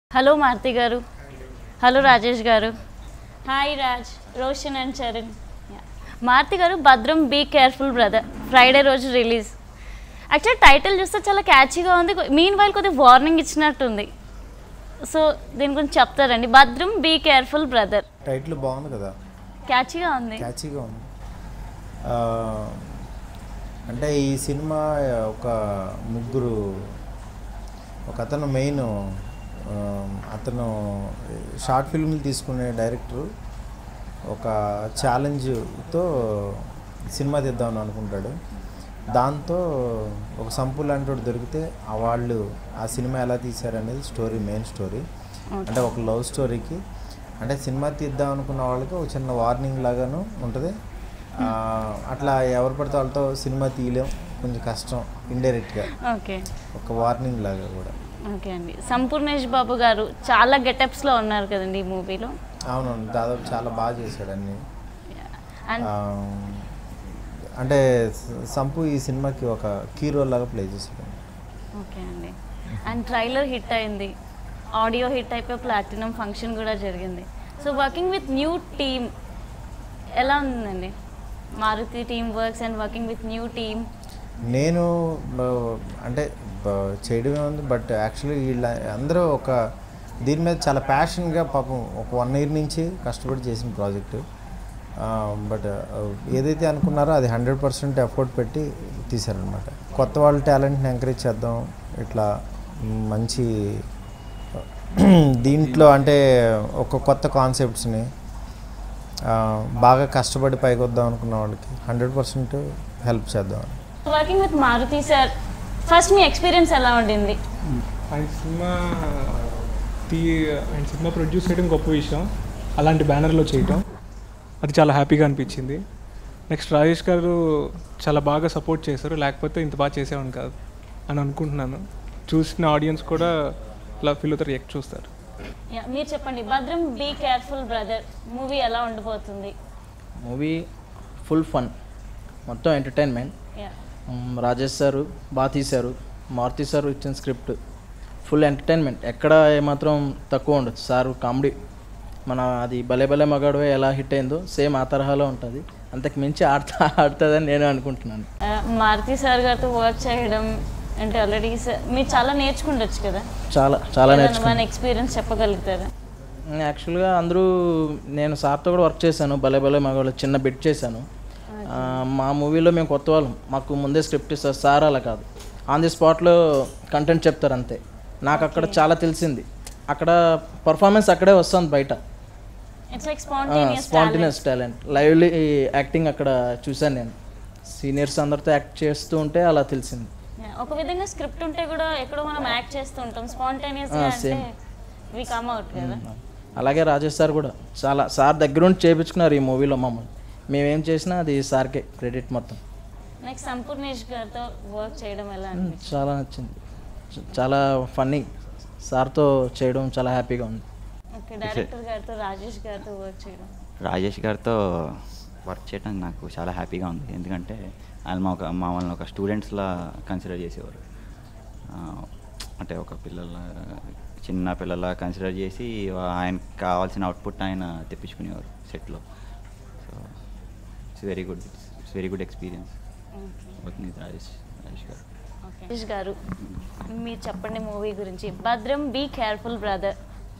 Hello Maruti గారు hello Rajesh garu hi Raj Roshan and Charan Yeah. Maruthi garu Bhadram be careful brother Friday రోజు release actual title చూస్తే చాలా క్యాచీగా ఉంది మీన్ వైల్ కొద్దిగా వార్నింగ్ ఇచ్చినట్టుంది సో దీని గురించి చెప్తారండి భద్రం బీ కేర్ఫుల్ బ్రదర్ టైటిల్ బాగుంది కదా క్యాచీగా ఉంది క్యాచీగా ఉంది ఆ, అంటే ఈ సినిమా ఒక ముగ్గురు ఒక అతను మెయిన్ అతను షార్ట్ ఫిల్మ్లు తీసుకునే డైరెక్టర్ ఒక ఛాలెంజ్తో సినిమా తీద్దామని అనుకుంటాడు దాంతో ఒక సంపు లాంటి వాడు దొరికితే ఆ వాళ్ళు ఆ సినిమా ఎలా తీశారనేది స్టోరీ మెయిన్ స్టోరీ అంటే ఒక లవ్ స్టోరీకి అంటే సినిమా తీద్దాం అనుకున్న వాళ్ళకి ఒక చిన్న వార్నింగ్ లాగాను ఉంటుంది ఆ, అట్లా ఎవరు పడితే వాళ్ళతో సినిమా తీయలేం కొంచెం కష్టం ఇండైరెక్ట్గా ఓకే ఒక వార్నింగ్ లాగా కూడా ఓకే అండి సంపూర్ణేష్ బాబు గారు చాలా గెటప్స్లో ఉన్నారు కదండి ఈ మూవీలో అవునవును దాదాపు చాలా బాగా చేశాడు అన్ని అండ్ ఆ, అంటే స- సంపు ఈ సినిమాకి ఒక కీ రోల్ లాగా ప్లే చేశాడు ఓకే అండి అండ్ ట్రైలర్ హిట్ అయింది ఆడియో హిట్ అయిపోయి ప్లాటినం ఫంక్షన్ కూడా జరిగింది so working with new team ఎలా ఉందండి Maruthi team works and working with new team నేను బ- అంటే బ- చేయడమే ఉంది బట్ యాక్చువల్లీ వీళ్ళ అందరూ ఒక దీని మీద చాలా ప్యాషన్గా పాపం ఒక వన్ ఇయర్ నుంచి కష్టపడి చేసిన ప్రాజెక్టు బట్ ఏదైతే అనుకున్నారో అది హండ్రెడ్ పర్సెంట్ ఎఫర్ట్ పెట్టి తీశారనమాట కొత్త వాళ్ళ టాలెంట్ని ఎంకరేజ్ చేద్దాం ఇట్లా మంచి దీంట్లో అంటే ఒక కొత్త కాన్సెప్ట్స్ని ఆ, బాగా కష్టపడి పైకి వద్దాం అనుకున్న వాళ్ళకి హండ్రెడ్ పర్సెంట్ హెల్ప్ చేద్దాం working with Maruthi sir first మీ ఎక్స్పీరియన్స్ ఎలా ఉండింది ఆయన సినిమా తీ ఆయన సినిమా ప్రొడ్యూస్ చేయడం గొప్ప విషయం అలాంటి బ్యానర్లో చేయటం అది చాలా హ్యాపీగా అనిపించింది నెక్స్ట్ రాజేష్ గారు చాలా బాగా సపోర్ట్ చేశారు లేకపోతే ఇంత బాగా చేసేవాడిని కాదు అని అనుకుంటున్నాను చూసిన ఆడియన్స్ కూడా ఇలా ఫీల్ అవుతారు ఎక్ చూస్తారు Yeah, మీరు చెప్పండి భద్రం బీ కేర్ఫుల్ బ్రదర్ మూవీ ఎలా ఉండిపోతుంది మూవీ ఫుల్ ఫన్ మొత్తం entertainment Yeah. Hmm, Rajesh sir బాగా తీశారు మారుతి సార్ ఇచ్చిన స్క్రిప్ట్ ఫుల్ ఎంటర్టైన్మెంట్ ఎక్కడ ఏమాత్రం తక్కువ ఉండదు సార్ కామెడీ మన అది భలే భలే మగాడు ఎలా హిట్ అయిందో సేమ్ ఆ తరహాలో ఉంటుంది అంతకు మించి ఆడుతా ఆడుతుందని నేను అనుకుంటున్నాను ఆ, మారుతి సార్ గారితో వర్క్ చేయడం అంటే ఆల్రెడీ మీరు చాలా నేర్చుకుండొచ్చు కదా చాలా చాలా ఏదైనా నేర్చుకున్నాను మన ఎక్స్పీరియన్స్ చెప్పగలుగుతారా యాక్చువల్గా అందరూ నేను సార్తో కూడా వర్క్ చేశాను భలే భలే మగవాళ్ళు చిన్న బిట్ చేశాను ఆ, మా మూవీలో మేము కొత్త వాళ్ళం మాకు ముందే స్క్రిప్ట్ ఇస్తారు సార్ అలా కాదు ఆన్ ది స్పాట్లో కంటెంట్ చెప్తారు అంతే నాకు అక్కడ చాలా తెలిసింది అక్కడ పర్ఫార్మెన్స్ అక్కడే వస్తుంది బయట it's like spontaneous spontaneous talent lively acting అక్కడ చూశాను నేను సీనియర్స్ అందరితో యాక్ట్ చేస్తూ ఉంటే అలా తెలిసింది ఒక విధంగా స్క్రిప్ట్ ఉంటే కూడా ఎక్కడో మనం యాక్ట్ చేస్తూ ఉంటాం స్పాంటేనియస్ ఆ, అంటే same. వి కమ్ అవుట్ కదా అలాగే రాజేష్ సార్ కూడా చాలా సార్ దగ్గరుండి చేయించుకున్నారు ఈ మూవీలో మమ్మల్ని మేమేం చేసినా అది సార్కే క్రెడిట్ మొత్తం నెక్స్ట్ సంపూర్ణేష్ గారితో వర్క్ చేయడం ఎలా మ్మ్, అనిపించింది చాలా నచ్చింది చ- చాలా ఫన్నీ సార్తో చేయడం చాలా హ్యాపీగా ఉంది ఓకే డైరెక్టర్ గారితో రాజేష్ గారితో వర్క్ చేయడం రాజేష్ గారితో వర్క్ చేయడం నాకు చాలా హ్యాపీగా ఉంది ఎందుకంటే ఆయన మా ఒక మమ్మల్ని ఒక స్టూడెంట్స్లా కన్సిడర్ చేసేవారు ఆ, అంటే ఒక పిల్లల చిన్న పిల్లల కన్సిడర్ చేసి ఆయనకు కావాల్సిన అవుట్పుట్ ఆయన తెప్పించుకునేవారు సెట్లో so it's very good it's very good experience working with Rajesh Rajesh garu okay Rajesh గారు మీరు చెప్పండి మూవీ గురించి భద్రం బీ కేర్ఫుల్ బ్రదర్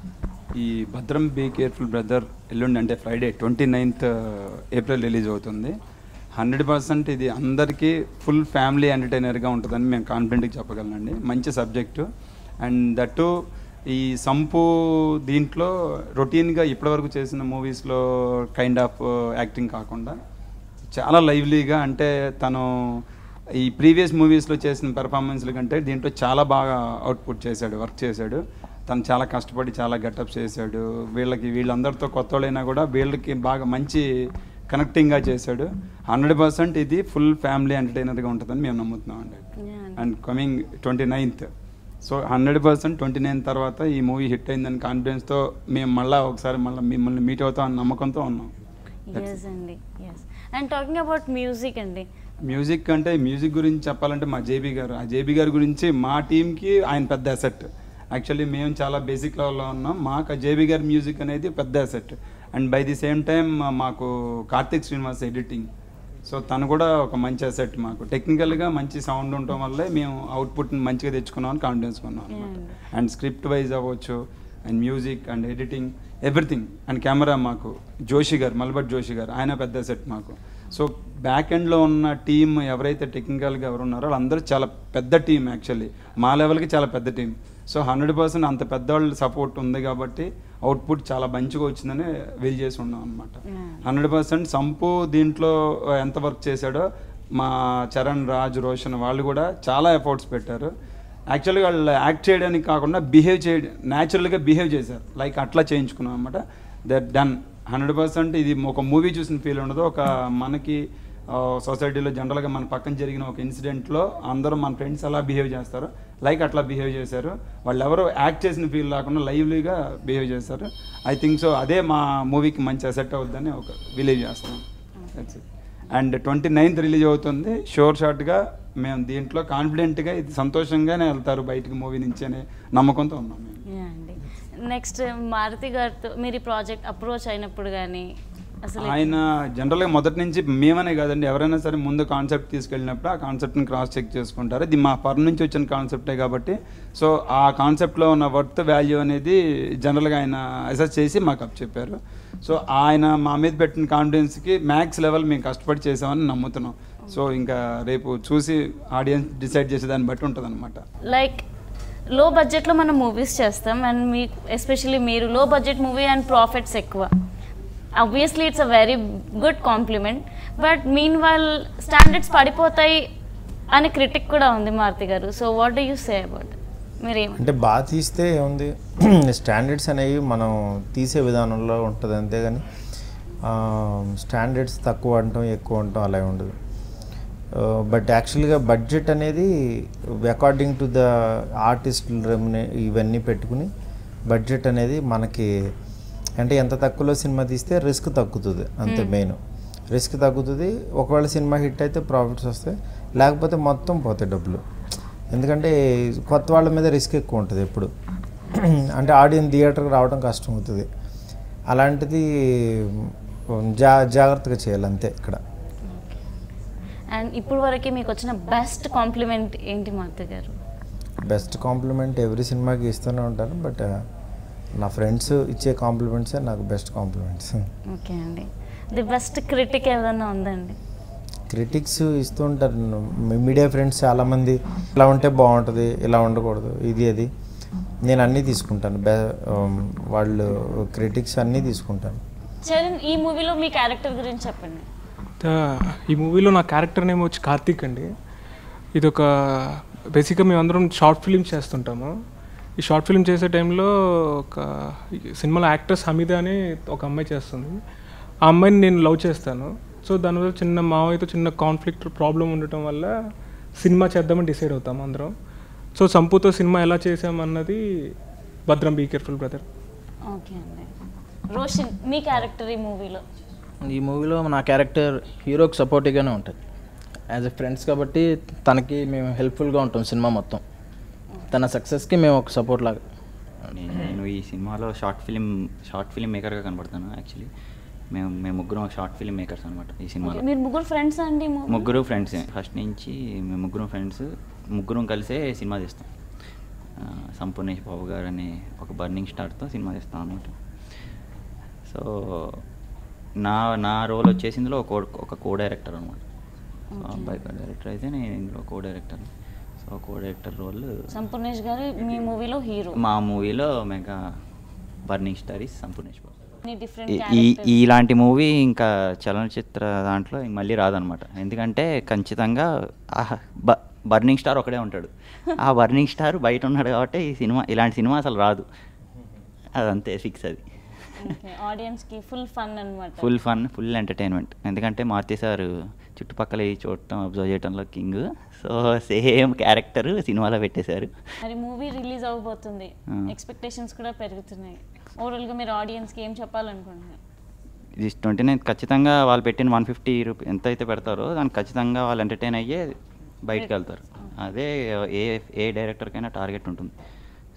ఈ భద్రం బీ కేర్ఫుల్ బ్రదర్ ఎల్లుండి అంటే Friday twenty ninth April release అవుతుంది హండ్రెడ్ పర్సెంట్ ఇది అందరికీ ఫుల్ ఫ్యామిలీ ఎంటర్టైనర్గా ఉంటుందని మేము కాన్ఫిడెంట్గా చెప్పగలనండి మంచి సబ్జెక్టు అండ్ దట్టు ఈ సంపు దీంట్లో రొటీన్గా ఇప్పటివరకు చేసిన మూవీస్లో కైండ్ ఆఫ్ యాక్టింగ్ కాకుండా చాలా లైవ్లీగా అంటే తను ఈ ప్రీవియస్ మూవీస్లో చేసిన పెర్ఫార్మెన్స్ల కంటే దీంట్లో చాలా బాగా అవుట్పుట్ చేశాడు వర్క్ చేశాడు తను చాలా కష్టపడి చాలా గెటప్ చేశాడు వీళ్ళకి వీళ్ళందరితో కొత్త వాళ్ళైనా కూడా వీళ్ళకి బాగా మంచి కనెక్టింగ్గా చేశాడు హండ్రెడ్ పర్సెంట్ ఇది ఫుల్ ఫ్యామిలీ ఎంటర్టైనర్గా ఉంటుందని మేము నమ్ముతున్నాం అండి and coming twenty ninth so hundred percent twenty nine తర్వాత ఈ మూవీ హిట్ అయిందని కాన్ఫిడెన్స్తో మేము మళ్ళీ ఒకసారి మళ్ళీ మిమ్మల్ని మీట్ అవుతాం అని నమ్మకంతో ఉన్నాం ఎస్ అండి yes and talking about music అండి మ్యూజిక్ అంటే మ్యూజిక్ గురించి చెప్పాలంటే మా జేబీ గారు ఆ జేబీ గారి గురించి మా టీంకి ఆయన పెద్ద అసెట్ యాక్చువల్లీ మేము చాలా బేసిక్ లెవెల్లో ఉన్నాం మాకు జేబీ గారి మ్యూజిక్ అనేది పెద్ద asset and by the same time మాకు కార్తిక్ శ్రీనివాస్ ఎడిటింగ్ సో తను కూడా ఒక మంచి అసెట్ మాకు టెక్నికల్గా మంచి సౌండ్ ఉండటం వల్లే మేము అవుట్పుట్ని మంచిగా తెచ్చుకున్నామని కాన్ఫిడెన్స్ కొన్నాం అనమాట అండ్ స్క్రిప్ట్ వైజ్ అవ్వచ్చు and music and editing everything and camera మాకు జోషి గారు మల్బట్ జోషి గారు ఆయన పెద్ద సెట్ మాకు సో బ్యాక్ ఎండ్లో ఉన్న టీం ఎవరైతే టెక్నికల్గా ఎవరు ఉన్నారో వాళ్ళందరూ చాలా పెద్ద టీం యాక్చువల్లీ మా లెవెల్కి చాలా పెద్ద టీం సో హండ్రెడ్ పర్సెంట్ అంత పెద్దవాళ్ళ సపోర్ట్ ఉంది కాబట్టి అవుట్పుట్ చాలా మంచిగా వచ్చిందని వీల్ చేసి ఉన్నాం అనమాట హండ్రెడ్ పర్సెంట్ సంపు దీంట్లో ఎంత వర్క్ చేశాడో మా చరణ్ రాజ్ రోషన్ వాళ్ళు కూడా చాలా ఎఫర్ట్స్ పెట్టారు యాక్చువల్గా వాళ్ళు యాక్ట్ చేయడానికి కాకుండా బిహేవ్ చేయడం న్యాచురల్గా బిహేవ్ చేశారు లైక్ అట్లా చేయించుకున్నాం అనమాట దట్ డన్ హండ్రెడ్ పర్సెంట్ ఇది ఒక మూవీ చూసిన ఫీల్ ఉండదు ఒక మనకి సొసైటీలో జనరల్గా మన పక్కన జరిగిన ఒక ఇన్సిడెంట్లో అందరూ మన ఫ్రెండ్స్ ఎలా బిహేవ్ చేస్తారు లైక్ అట్లా బిహేవ్ చేశారు వాళ్ళు ఎవరో యాక్ట్ చేసిన ఫీల్ లేకుండా లైవ్లీగా బిహేవ్ చేశారు ఐ థింక్ సో అదే మా మూవీకి మంచి అసెట్ అవుద్దని ఒక బిలీవ్ చేస్తాం that's it and twenty ninth release అవుతుంది షోర్ షార్ట్గా మేము దీంట్లో కాన్ఫిడెంట్గా ఇది సంతోషంగానే వెళ్తారు బయటికి మూవీ నుంచి అనే నమ్మకంతో ఉన్నాం మేము యా అండి నెక్స్ట్ మారుతి గారితో మీరు ఈ ప్రాజెక్ట్ అప్రోచ్ అయినప్పుడు కానీ అసలు ఆయన జనరల్గా మొదటి నుంచి మేమనే కాదండి ఎవరైనా సరే ముందు కాన్సెప్ట్ తీసుకెళ్ళినప్పుడు ఆ కాన్సెప్ట్ని క్రాస్ చెక్ చేసుకుంటారు ఇది మా పర్ నుంచి వచ్చిన కాన్సెప్టే కాబట్టి సో ఆ కాన్సెప్ట్లో ఉన్న వర్త్ వాల్యూ అనేది జనరల్గా ఆయన అసెస్ చేసి మాకు అప్ చెప్పారు సో ఆయన మా మీద పెట్టిన కాన్ఫిడెన్స్కి మ్యాక్స్ లెవెల్ మేము కష్టపడి చేసామని నమ్ముతున్నాం సో ఇంకా రేపు చూసి ఆడియన్స్ డిసైడ్ చేసే దాన్ని బట్టి ఉంటుంది లైక్ లో బడ్జెట్లో మనం మూవీస్ చేస్తాం అండ్ మీ ఎస్పెషల్లీ మీరు low budget movie and profits ఎక్కువ obviously it's a very good compliment but mean వాళ్ళ స్టాండర్డ్స్ పడిపోతాయి అనే క్రిటిక్ కూడా ఉంది Maruthi garu so what do you say about మీరేమంటారు అంటే బాగా తీస్తే ఏముంది స్టాండర్డ్స్ అనేవి మనం తీసే విధానంలో ఉంటుంది అంతేగాని స్టాండర్డ్స్ తక్కువ అంటాం ఎక్కువ అంటాం అలా ఉండదు బట్ యాక్చువల్గా బడ్జెట్ అనేది అకార్డింగ్ టు ద ఆర్టిస్ట్ రెమ్యునే ఇవన్నీ పెట్టుకుని బడ్జెట్ అనేది మనకి అంటే ఎంత తక్కువలో సినిమా తీస్తే రిస్క్ తగ్గుతుంది అంతే మెయిన్ రిస్క్ తగ్గుతుంది ఒకవేళ సినిమా హిట్ అయితే ప్రాఫిట్స్ వస్తాయి లేకపోతే మొత్తం పోతాయి డబ్బులు ఎందుకంటే కొత్త వాళ్ళ మీద రిస్క్ ఎక్కువ ఉంటుంది ఎప్పుడు అంటే ఆడియన్స్ థియేటర్కి రావడం కష్టం అవుతుంది అలాంటిది జా జాగ్రత్తగా చేయాలి అంతే ఇక్కడ అండ్ ఇప్పుడు వరకు మీకు వచ్చిన బెస్ట్ కాంప్లిమెంట్ ఏంటి మారుతి గారు బెస్ట్ కాంప్లిమెంట్ ఎవ్రీ సినిమాకి ఇస్తూనే ఉంటాను బట్ నా ఫ్రెండ్స్ ఇచ్చే కాంప్లిమెంట్సే నాకు బెస్ట్ కాంప్లిమెంట్స్ ఓకే అండి ది బెస్ట్ క్రిటిక్ ఏదన్నా ఉందండి క్రిటిక్స్ ఇస్తూ ఉంటారు మీడియా ఫ్రెండ్స్ చాలామంది ఇలా ఉంటే బాగుంటుంది ఇలా ఉండకూడదు ఇది అది నేను అన్నీ తీసుకుంటాను బె వాళ్ళు క్రిటిక్స్ అన్నీ తీసుకుంటాను చరణ్ ఈ మూవీలో మీ క్యారెక్టర్ గురించి చెప్పండి ద- ఈ మూవీలో నా క్యారెక్టర్ నేమ్ వచ్చి కార్తీక్ అండి ఇది ఒక బేసిక్గా మేమందరం షార్ట్ ఫిలిమ్స్ చేస్తుంటాము ఈ షార్ట్ ఫిల్మ్ చేసే టైంలో ఒక ఈ సినిమాలో యాక్ట్రెస్ హమీద అని ఒక అమ్మాయి చేస్తుంది ఆ అమ్మాయిని నేను లవ్ చేస్తాను సో దానివల్ల చిన్న మావయ్యతో చిన్న కాన్ఫ్లిక్ట్ ప్రాబ్లం ఉండటం వల్ల సినిమా చేద్దామని డిసైడ్ అవుతాం అందరం సో సంపుతో సినిమా ఎలా చేసామన్నది భద్రం బీ కేర్ఫుల్ బ్రదర్ ఓకే అండి రోషన్ మీ క్యారెక్టర్ ఈ మూవీలో ఈ మూవీలో నా క్యారెక్టర్ హీరోకి సపోర్టివ్గానే ఉంటుంది యాజ్ ఎ ఫ్రెండ్స్ కాబట్టి తనకి మేము హెల్ప్ఫుల్గా ఉంటాం సినిమా మొత్తం తన సక్సెస్కి మేము ఒక సపోర్ట్ లాగా నేను నేను ఈ సినిమాలో షార్ట్ ఫిలిం షార్ట్ ఫిలిం మేకర్గా కనబడతాను యాక్చువల్లీ మేము మేము ముగ్గురం షార్ట్ ఫిలిం మేకర్స్ అనమాట ఈ సినిమాలో మీరు ముగ్గురు ఫ్రెండ్స్ అండి ఈ movie? ముగ్గురు ఫ్రెండ్స్ ఫస్ట్ నుంచి మేము ముగ్గురం ఫ్రెండ్స్ ముగ్గురం కలిసే సినిమా తీస్తాం ఆ, సంపూర్ణేష్ బాబు గారు అనే ఒక బర్నింగ్ స్టార్తో సినిమా తీస్తాం అనమాట సో నా నా రోల్ వచ్చేసి ఇందులో ఒక ఒక కో డైరెక్టర్ అనమాట సో అబ్బాయి కో డైరెక్టర్ అయితే నేను ఇందులో co director so co director role Sampoornesh garu మీ మూవీలో హీరో మా మూవీలో mega burning star is Sampoornesh Babu different ఈ- ఈ ఇలాంటి మూవీ ఇంకా చలనచిత్ర దాంట్లో ఇంక మళ్ళీ రాదనమాట ఎందుకంటే ఖచ్చితంగా ఆ బ- బర్నింగ్ స్టార్ ఒకడే ఉంటాడు ఆ బర్నింగ్ స్టార్ బయట ఉన్నాడు కాబట్టి ఈ సినిమా ఇలాంటి సినిమా అసలు రాదు అదంతే ఫిక్స్ అది ఆడియన్స్ కి ఫుల్ ఫన్ అన్నమాట ఫుల్ ఫన్ ఫుల్ ఎంటర్టైన్మెంట్ ఎందుకంటే మారుతి సార్ చుట్టుపక్కల ఈ చూడటం అబ్జర్వ్ చేయడంలో కింగ్ సో సేమ్ క్యారెక్టర్ సినిమాలో పెట్టేశారు మరి మూవీ రిలీజ్ అవబోతుంది ఆ. ఎక్స్పెక్టేషన్స్ కూడా పెరుగుతున్నాయి ఓవరాల్ గా మీరు ఆడియన్స్ కి ఏం చెప్పాలనుకుంటున్నారు ఇది ట్వంటీ నైన్ ఖచ్చితంగా వాళ్ళు పెట్టిన వన్ ఫిఫ్టీ రూపీ ఎంత అయితే పెడతారో దానికి ఖచ్చితంగా వాళ్ళు ఎంటర్టైన్ అయ్యే బయటకు వెళ్తారు అదే ఏ ఏ డైరెక్టర్కైనా టార్గెట్ ఉంటుంది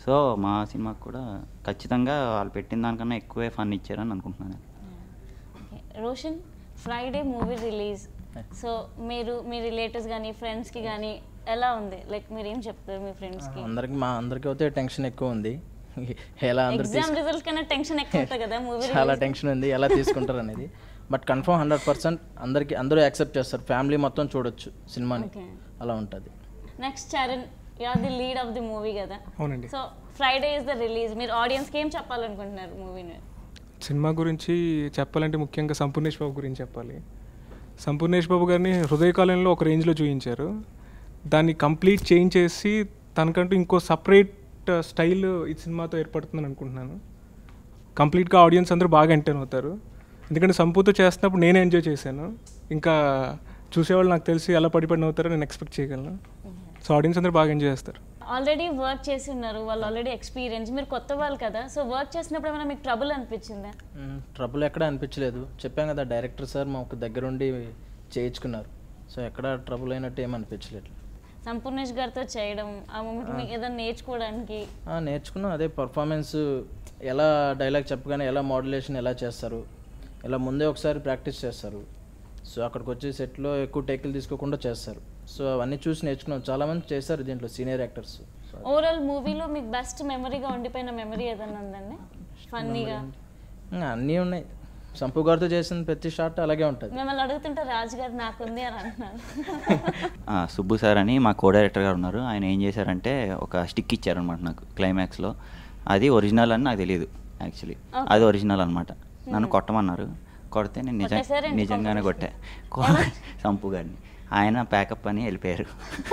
సో మా సినిమాకి కూడా ఖచ్చితంగా వాళ్ళు పెట్టిన దానికన్నా ఎక్కువే ఫన్ ఇచ్చారని అనుకుంటున్నాను okay. Roshan Friday movie release so మీరు మీ రిలేటివ్స్ కానీ ఫ్రెండ్స్కి కానీ ఎలా ఉంది లైక్ మీరు ఏం చెప్తారు మీ ఫ్రెండ్స్కి అందరికి మా అందరికీ అయితే టెన్షన్ ఎక్కువ ఉంది ఎలా అందరు ఎగ్జామ్ రిజల్ట్ కన్నా టెన్షన్ ఎక్కువ ఉంటుంది కదా మూవీ చాలా టెన్షన్ ఉంది ఎలా తీసుకుంటారు అనేది బట్ కన్ఫర్మ్ హండ్రెడ్ పర్సెంట్ అందరికి అందరూ యాక్సెప్ట్ చేస్తారు ఫ్యామిలీ మొత్తం చూడొచ్చు సినిమాని Okay. అలా ఉంటుంది next Charan are the lead of the movie కదా అవునండి so Friday is the release మీరు ఆడియన్స్కి ఏం చెప్పాలనుకుంటున్నారు మూవీని సినిమా గురించి చెప్పాలంటే ముఖ్యంగా సంపూర్ణేష్ బాబు గురించి చెప్పాలి సంపూర్ణేష్ బాబు గారిని హృదయకాలంలో ఒక రేంజ్లో చూపించారు దాన్ని కంప్లీట్ చేంజ్ చేసి తనకంటూ ఇంకో సపరేట్ స్టైల్ ఈ సినిమాతో ఏర్పడుతుందని అనుకుంటున్నాను కంప్లీట్గా ఆడియన్స్ అందరూ బాగా ఎంటర్న్ అవుతారు ఎందుకంటే సంపూతో చేస్తున్నప్పుడు నేనే ఎంజాయ్ చేశాను ఇంకా చూసేవాళ్ళు నాకు తెలిసి ఎలా పడిపడిన అవుతారో నేను ఎక్స్పెక్ట్ చేయగలను సో ఆడియన్స్ అందరూ బాగా ఎంజాయ్ చేస్తారు ఆల్రెడీ వర్క్ చేసి ఉన్నారు వాళ్ళు ఆల్రెడీ ఎక్స్పీరియన్స్ మీరు కొత్త వాళ్ళు కదా సో వర్క్ చేసినప్పుడు ఏమైనా మీకు ట్రబుల్ అనిపించిందా ట్రబుల్ ఎక్కడ అనిపించలేదు చెప్పాం కదా డైరెక్టర్ సార్ మాకు దగ్గరుండి చేయించుకున్నారు సో ఎక్కడ ట్రబుల్ అయినట్టు ఏం అనిపించలేదు సంపూర్ణేష్ గారితో చేయడం ఆ మూమెంట్ మీకు ఏదైనా నేర్చుకోవడానికి ఆ, నేర్చుకున్నాం అదే పర్ఫార్మెన్స్ ఎలా డైలాగ్ చెప్పగానే ఎలా మోడ్యులేషన్ ఎలా చేస్తారు ఇలా ముందే ఒకసారి ప్రాక్టీస్ చేస్తారు సో అక్కడికి వచ్చి సెట్లో ఎక్కువ టేకులు తీసుకోకుండా చేస్తారు సో అవన్నీ చూసి నేర్చుకున్నాం చాలామంది చేస్తారు దీంట్లో సీనియర్ యాక్టర్స్ ఓవరాల్ మూవీలో మీకు బెస్ట్ మెమరీగా ఉండిపోయిన మెమరీ ఏదైనా ఉందండి ఫన్నీగా అన్నీ ఉన్నాయి సంపు గారితో చేసిన ప్రతి షాట్ అలాగే ఉంటుంది మిమ్మల్ని అడుగుతుంటే రాజు గారు నాకుంది అని అంటున్నారు ఆ, సుబ్బు సార్ అని మా కో డైరెక్టర్ గారు ఉన్నారు ఆయన ఏం చేశారంటే ఒక స్టిక్ ఇచ్చారనమాట నాకు క్లైమాక్స్లో అది ఒరిజినల్ అని నాకు తెలియదు యాక్చువల్లీ అది ఒరిజినల్ అనమాట నన్ను కొట్టమన్నారు కొడితే నేను నిజం కొట్టేశారండి నిజంగానే కొట్టా కొ- సంపు గారిని ఆయన ప్యాకప్ అని వెళ్ళిపోయారు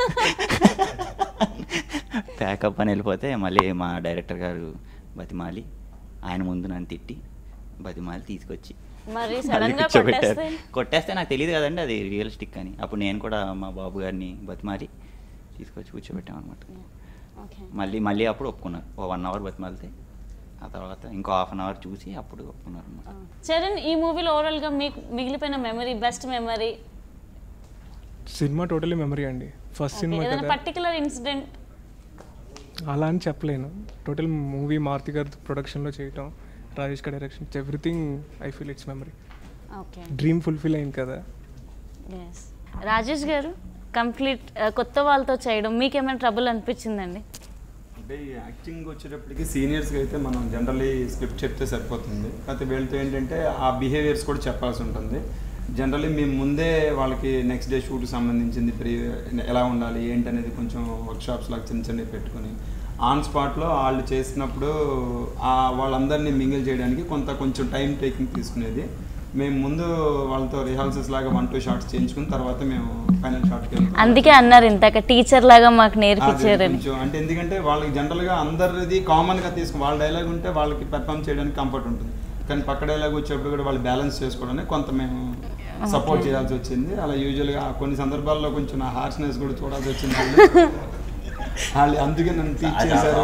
ప్యాకప్ అని వెళ్ళిపోతే మళ్ళీ మా డైరెక్టర్ గారు బతిమాలి ఆయన ముందు నన్ను తిట్టి బతిమాలి తీసుకొచ్చి మరి మళ్ళీ సడన్ గా కూర్చోబెట్టారు. కొట్టేస్తే కొట్టేస్తే నాకు తెలియదు కదండి అది రియలిస్టిక్ అని అప్పుడు నేను కూడా మా బాబు గారిని బతిమాలి తీసుకొచ్చి కూర్చోబెట్టాం అనమాట ఓకే మళ్ళీ మళ్ళీ అప్పుడు ఒప్పుకున్నారు ఓ వన్ అవర్ బతిమాలితే ఆ తర్వాత ఇంకో హాఫ్ అన్ అవర్ చూసి అప్పుడు ఒప్పుకున్నారు అనమాట చరణ్ ఈ మూవీలో ఓవరాల్ గా మీకు మిగిలిపోయిన మెమరీ బెస్ట్ మెమరీ సినిమా టోటలీ మెమరీ అండి ఫస్ట్ సినిమా ఏదైనా కదా పర్టికులర్ ఇన్సిడెంట్ అలా అని చెప్పలేను టోటల్ మూవీ మారుతి గారి ప్రొడక్షన్లో చేయటం రాజేష్ గారి direction everything I feel it's memory okay dream fulfil అయింది కదా ఎస్ రాజేష్ గారు కంప్లీట్ కొత్త వాళ్ళతో చేయడం మీకేమైనా ట్రబుల్ అనిపించిందండి అంటే ఈ యాక్టింగ్ వచ్చేటప్పటికి సీనియర్స్కి అయితే మనం జనరల్లీ స్క్రిప్ట్ చెప్తే సరిపోతుంది కాకపోతే వీళ్ళతో ఏంటంటే ఆ బిహేవియర్స్ కూడా చెప్పాల్సి ఉంటుంది జనరల్లీ మేము ముందే వాళ్ళకి నెక్స్ట్ డే షూట్కి సంబంధించింది ప్రీ ఎలా ఉండాలి ఏంటి అనేది కొంచెం వర్క్షాప్స్ లాగా చిన్న చిన్నవి పెట్టుకొని ఆన్ స్పాట్లో వాళ్ళు చేసినప్పుడు ఆ వాళ్ళందరినీ మింగిల్ చేయడానికి కొంత కొంచెం టైం టేకింగ్ తీసుకునేది మేము ముందు వాళ్ళతో రిహార్సల్స్ లాగా వన్ టూ షార్ట్స్ చేయించుకుని తర్వాత మేము ఫైనల్ షార్ట్కి వెళ్తాం అందుకే అన్నారు ఇంతక టీచర్ లాగా మాకు అదే నేర్పించారని కొంచెం అంటే ఎందుకంటే వాళ్ళకి జనరల్ గా అందరిది కామన్ గా తీసుకుని వాళ్ళ డైలాగ్ ఉంటే వాళ్ళకి పెర్ఫామ్ చేయడానికి కంఫర్ట్ ఉంటుంది కానీ పక్క డైలాగ్ వచ్చేప్పుడు కూడా వాళ్ళు బ్యాలెన్స్ చేసుకోవడానికి కొంత మేము సపోర్ట్ చేయాల్సి వచ్చింది అలా యూజువల్ గా కొన్ని సందర్భాల్లో కొంచెం నా హార్ష్నెస్ కూడా చూడాల్సి వచ్చింది వాళ్ళు. వాళ్ళు అందుకే నన్ను టీచ్ చేశారు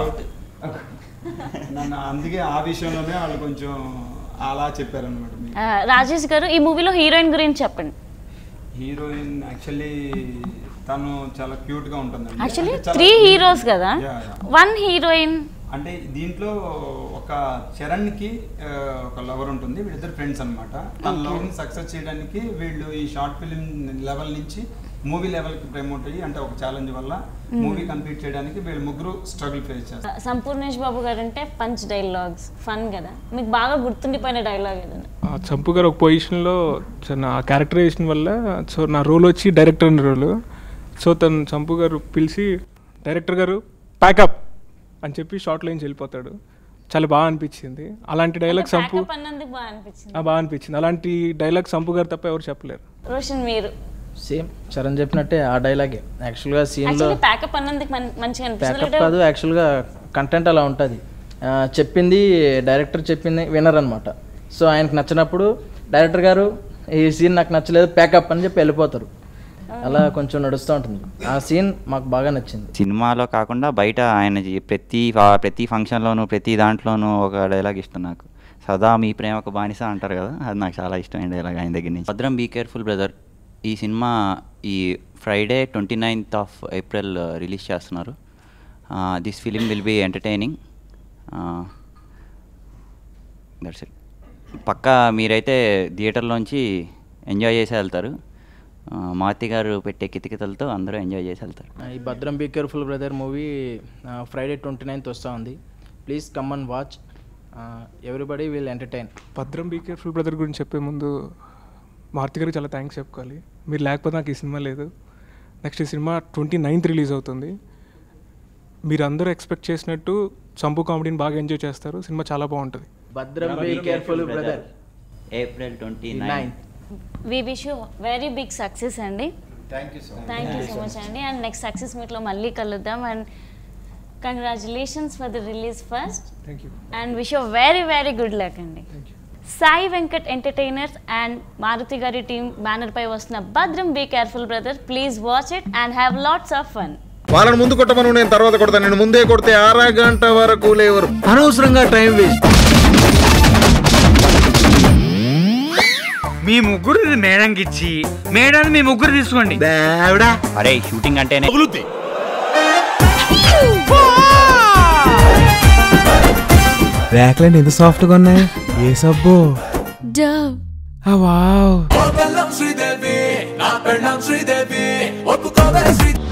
నన్ను అందుకే ఆ విషయంలోనే వాళ్ళు కొంచెం అలా చెప్పారనమాట మీకు ఆ, రాజేష్ గారు ఈ మూవీలో హీరోయిన్ గురించి చెప్పండి హీరోయిన్ యాక్చువల్లీ తను చాలా క్యూట్ గా ఉంటుంది యాక్చువల్లీ త్రీ హీరోస్ కదా వన్ హీరోయిన్ అంటే దీంట్లో ఒక చరణ్ కి ఆ, ఒక లవర్ ఉంటుంది వీళ్ళిద్దరు ఫ్రెండ్స్ అన్నమాట తన లవ్ ని సక్సెస్ చేయడానికి వీళ్ళు ఈ షార్ట్ ఫిలిం లెవెల్ నుంచి మూవీ లెవెల్ కి ప్రమోట్ అయ్యి అంటే ఒక ఛాలెంజ్ వల్ల మూవీ కంప్లీట్ చేయడానికి వీళ్ళు ముగ్గురు స్ట్రగుల్ ఫేస్ చేస్తారు సంపూర్ణేష్ బాబు గారు అంటే పంచ్ డైలాగ్స్ ఫన్ కదా మీకు బాగా గుర్తుండిపోయిన డైలాగ్ ఏదైనా ఆ చంపు గారు ఒక పొజిషన్లో సో నా క్యారెక్టరైజేషన్ వల్ల సో నా రోల్ వచ్చి డైరెక్టర్ అనే రోల్ సో తను చంపు గారు పిలిచి డైరెక్టర్ గారు ప్యాకప్ అని చెప్పి షార్ట్ లైన్స్ వెళ్ళిపోతాడు చాలా బాగా అనిపించింది అలాంటి డైలాగ్ సంపు ప్యాకప్ అన్నందుకు బాగా అనిపించింది ఆ, బాగా అనిపించింది అలాంటి డైలాగ్ సంపు గారు తప్ప ఎవరు చెప్పలేరు రోషన్ మీరు సేమ్ చరణ్ చెప్పినట్టే ఆ డైలాగే యాక్చువల్గా సీన్లో యాక్చువల్లీ ప్యాకప్ అన్నందుకు మన్- మంచిగా ప్యాకప్ అనిపిస్తుంది కాదు యాక్చువల్గా కంటెంట్ అలా ఉంటుంది చెప్పింది డైరెక్టర్ చెప్పింది వినర్ అనమాట సో ఆయనకు నచ్చినప్పుడు డైరెక్టర్ గారు ఈ సీన్ నాకు నచ్చలేదు ప్యాకప్ అని చెప్పి వెళ్ళిపోతారు అలా కొంచెం నడుస్తూ ఉంటుంది ఆ సీన్ మాకు బాగా నచ్చింది సినిమాలో కాకుండా బయట ఆయన జీ- ప్రతి ఫా- ప్రతి ఫంక్షన్లోనూ ప్రతి దాంట్లోనూ ఒక డైలాగ్ ఇష్టం నాకు సదా మీ ప్రేమకు బానిస అంటారు కదా అది నాకు చాలా ఇష్టమైన డైలాగ్ ఆయన దగ్గర నుంచి భద్రం బీ కేర్ఫుల్ బ్రదర్ ఈ సినిమా ఈ Friday twenty ninth of April release చేస్తున్నారు this film will be entertaining that's it పక్కా మీరైతే థియేటర్లోంచి ఎంజాయ్ చేసి వెళ్తారు ఆ, మారుతి గారు పెట్టే కితకితలతో అందరూ ఎంజాయ్ చేసి వెళ్తారు ఈ Bhadram be careful brother movie Friday twenty ninth వస్తూ ఉంది please come and watch everybody will entertain Bhadram be careful brother గురించి చెప్పే ముందు మారుతి గారికి చాలా థ్యాంక్స్ చెప్పుకోవాలి మీరు లేకపోతే నాకు ఈ సినిమా లేదు నెక్స్ట్ ఈ సినిమా ట్వంటీ నైన్త్ రిలీజ్ అవుతుంది మీరు అందరూ ఎక్స్పెక్ట్ చేసినట్టు చంపు కామెడీని బాగా ఎంజాయ్ చేస్తారు సినిమా చాలా బాగుంటుంది Bhadram be careful brother April twenty nine ninth we wish you very big success అండి thank you so thank you so much అండి అండ్ నెక్స్ట్ సక్సెస్ మీట్లో మళ్ళీ కలుద్దాం and congratulations for the release first thank you and wish you very very good luck అండి Sai Venkat entertainers and Maruthi గారి team banner పై వస్తున్న Bhadram be careful brother please watch it and have lots of fun వాళ్ళని ముందు కొట్టమను నేను తర్వాత కొడతాను నేను ముందే కొడితే అరగంట వరకు లేవరు అనవసరంగా టైం వేస్ట్ మీ ముగ్గురు మేడంకి ఇచ్చి మేడాన్ని మీ ముగ్గురు తీసుకోండి దేవుడా అరే షూటింగ్ అంటేనే ర్యాక్లెండ్ ఎంత సాఫ్ట్గా ఉన్నాయి ఏ సబ్బు డవ్ వావ్ శ్రీదేవి నా పెళ్ళం శ్రీదేవి ఒప్పుకోవే శ్రీ